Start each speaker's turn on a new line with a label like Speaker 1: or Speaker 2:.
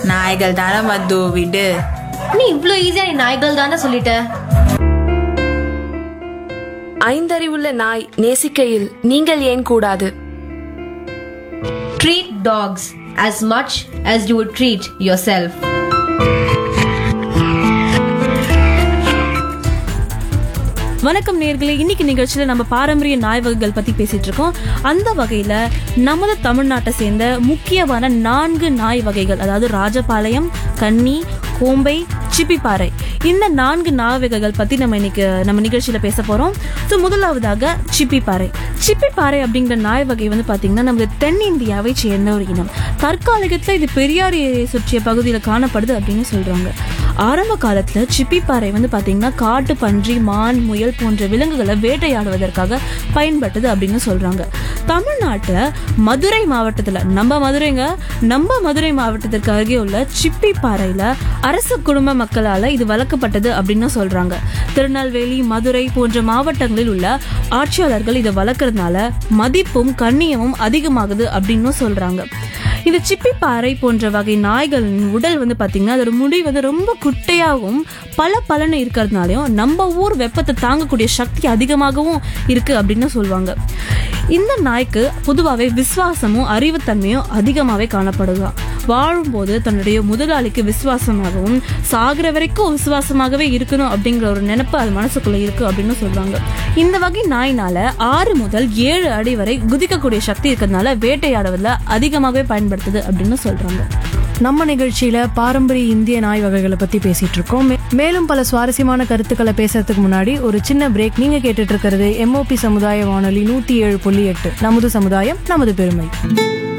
Speaker 1: நாய்கள் தானே மது விடு
Speaker 2: நீ இவ்ளோ ஈஸியா நீ நாய்கள் தானே சொல்லிட்ட
Speaker 3: ஐந்தறிவுள்ள நாய் நேசிக்கையில் நீங்கள் ஏன் கூடாது
Speaker 2: treat dogs as much as you would treat yourself
Speaker 4: வணக்கம் நேர்களே இன்னைக்கு நிகழ்ச்சியில நம்ம பாரம்பரிய நாய் வகைகள் பத்தி பேசிட்டு இருக்கோம் அந்த வகையில நமது தமிழ்நாட்டை சேர்ந்த முக்கியமான நான்கு நாய் வகைகள் அதாவது ராஜபாளையம் கன்னி கோம்பை சிப்பிப்பாறை இந்த நான்கு நாய் வகைகள் பத்தி நம்ம இன்னைக்கு நம்ம நிகழ்ச்சியில பேச போறோம் ஸோ முதலாவதாக சிப்பிப்பாறை சிப்பிப்பாறை அப்படிங்கிற நாய் வகை வந்து பாத்தீங்கன்னா நமது தென்னிந்தியாவை சேர்ந்த ஒரு இனம் தற்காலிகத்துல இது பெரியார் ஏரியை சுற்றிய பகுதியில் காணப்படுது அப்படின்னு சொல்றாங்க ஆரம்ப காலத்துல சிப்பிப்பாறை வந்து பாத்தீங்கன்னா காட்டு பன்றி மான் முயல் போன்ற விலங்குகளை வேட்டையாடுவதற்காக பயன்பட்டது அப்படின்னு சொல்றாங்க தமிழ்நாட்டுல மதுரை மாவட்டத்துல நம்ம மதுரைங்க நம்ம மதுரை மாவட்டத்திற்கு அருகே உள்ள சிப்பிப்பாறையில அரச குடும்ப மக்களால இது வளர்க்கப்பட்டது அப்படின்னு சொல்றாங்க திருநெல்வேலி மதுரை போன்ற மாவட்டங்களில் உள்ள ஆட்சியாளர்கள் இதை வளர்க்கறதுனால மதிப்பும் கண்ணியமும் அதிகமாகுது அப்படின்னு சொல்றாங்க இந்த சிப்பிப்பாறை போன்ற வகை நாய்களின் உடல் வந்து பாத்தீங்கன்னா அதோட முடி வந்து ரொம்ப குட்டையாகவும் பல பலன்னு இருக்கிறதுனாலையும் நம்ம ஊர் வெப்பத்தை தாங்கக்கூடிய சக்தி அதிகமாகவும் இருக்கு அப்படின்னு சொல்லுவாங்க இந்த நாய்க்கு பொதுவாகவே விசுவாசமும் அறிவுத்தன்மையும் அதிகமாகவே காணப்படுதான் வாழும்போது தன்னுடைய முதலாளிக்கு விசுவாசமாகவும் சாகிற வரைக்கும் விசுவாசமாகவே இருக்கணும் அப்படிங்கிற ஒரு நினைப்பு அது மனசுக்குள்ள இருக்கு அப்படின்னு சொல்றாங்க இந்த வகை நாயினால ஆறு முதல் ஏழு அடி வரை குதிக்கக்கூடிய சக்தி இருக்கிறதுனால வேட்டையாடுவதில் அதிகமாகவே பயன்படுத்துது அப்படின்னு சொல்றாங்க
Speaker 5: நம்ம நிகழ்ச்சியில பாரம்பரிய இந்திய நாய் வகைகளை பத்தி பேசிட்டு இருக்கோம் மே- மேலும் பல சுவாரஸ்யமான கருத்துக்களை பேசுறதுக்கு முன்னாடி ஒரு சின்ன பிரேக் நீங்க கேட்டுட்டு இருக்கிறது எம்ஓபி சமுதாய வானொலி நூத்தி ஏழு புள்ளி எட்டு நமது சமுதாயம் நமது பெருமை